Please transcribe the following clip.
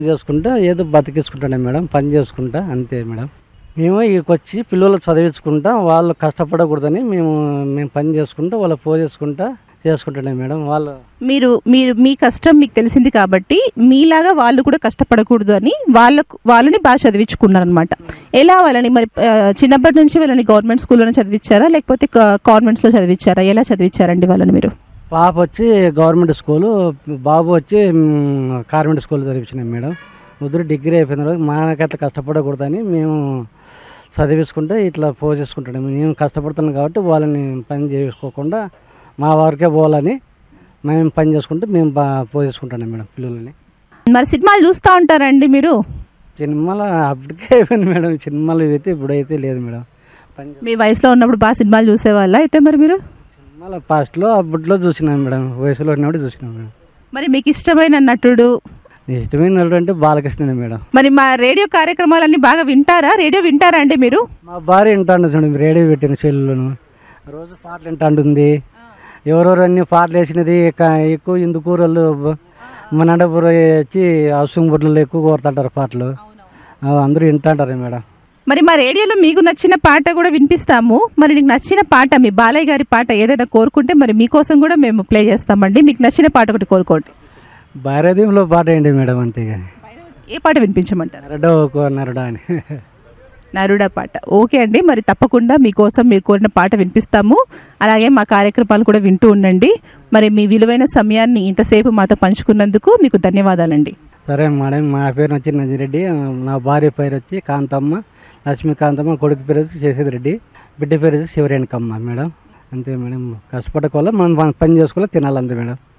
చేసుకుంటా ఏదో బతికించుకుంటానే మేడం పని చేసుకుంటా అంతే మేడం మేము ఇక్కడికి వచ్చి పిల్లలు చదివించుకుంటా వాళ్ళు కష్టపడకూడదని మేము మేము పని చేసుకుంటా వాళ్ళ పో చేసుకుంటా చేసుకుంటానే మేడం వాళ్ళు మీరు మీరు మీ కష్టం మీకు తెలిసింది కాబట్టి మీలాగా వాళ్ళు కూడా కష్టపడకూడదు అని వాళ్ళకు వాళ్ళని బాగా చదివించుకున్నారు అనమాట ఎలా వాళ్ళని మరి ఆ, చిన్నప్పటి నుంచి వాళ్ళని గవర్నమెంట్ స్కూల్లోనే చదివించారా లేకపోతే కా- కాన్వెంట్స్లో చదివించారా ఎలా చదివించారండి వాళ్ళని మీరు పాప వచ్చి గవర్నమెంట్ స్కూలు బాబు వచ్చి మ్, కార్మెంట్ స్కూల్ చదివించినాం మేడం ముగ్గురు డిగ్రీ అయిపోయిన తర్వాత మాకు అట్లా కష్టపడకూడదని మేము చదివించుకుంటే ఇట్లా పోసేసుకుంటాం మేము కష్టపడుతున్నాం కాబట్టి వాళ్ళని పని చేసుకోకుండా మా వారికే పోవాలని మేము పని చేసుకుంటే మేము బాగా పోసేసుకుంటాం మేడం పిల్లలని మరి సినిమాలు చూస్తూ ఉంటారండి మీరు సినిమాలు అప్పటికే అయిపోయింది మేడం సినిమాలు అయితే ఇప్పుడైతే లేదు మేడం పని చే- మీ వయసులో ఉన్నప్పుడు బాగా సినిమాలు చూసేవాళ్ళ అయితే మరి మీరు సినిమాలు ఫస్ట్లో అప్పట్లో చూసినాం మేడం వయసులో ఉన్నప్పుడు చూసినాం మేడం మరి మీకు ఇష్టమైన నటుడు ఇష్టమైన నటుడు అంటే బాలకృష్ణనే మేడం మరి మా రేడియో కార్యక్రమాలన్నీ బాగా వింటారా రేడియో వింటారా అండి మీరు మా భార్య వింటాండు చూడండి రేడియో పెట్టిన చెల్లులను రోజు పాటలు వింటాంటుంది ఎవరెవరు అన్ని పాటలు వేసినది క- ఎక్కువ ఇందు కూరలు మన అడపుర వచ్చి అవసరం బుడ్లలో ఎక్కువ కోరుతుంటారు పాటలు ఆ, అందరూ వింటాంటారు మేడం మరి మా రేడియోలో మీకు నచ్చిన పాట కూడా వినిపిస్తాము మరి నీకు నచ్చిన పాట మీ బాలయ్య గారి పాట ఏదైనా కోరుకుంటే మరి మీకోసం కూడా మేము ప్లే చేస్తామండి మీకు నచ్చిన పాట ఒకటి కోరుకోండి భార్యదీపంలో పాట ఏంటి మేడం అంతేగాని ఏ పాట వినిపించమంటారు నరడో ఒక నరడా అని నరుడా పాట ఓకే అండి మరి తప్పకుండా మీకోసం మీరు కోరిన పాట వినిపిస్తాము అలాగే మా కార్యక్రమాలు కూడా వింటూ ఉండండి మరి మీ విలువైన సమయాన్ని ఇంతసేపు మాతో పంచుకున్నందుకు మీకు ధన్యవాదాలండి సరే మేడం మా పేరు వచ్చి నజిరెడ్డి నా భార్య పేరు వచ్చి కాంతమ్మ లక్ష్మీకాంతమ్మ కొడుకు పేరు వచ్చి చేసేది రెడ్డి బిడ్డ పేరు వచ్చి శివరేణకమ్మ మేడం అంతే మేడం కష్టపడకోవాలి మనం పని చేసుకోవాలి తినాలి అంతే మేడం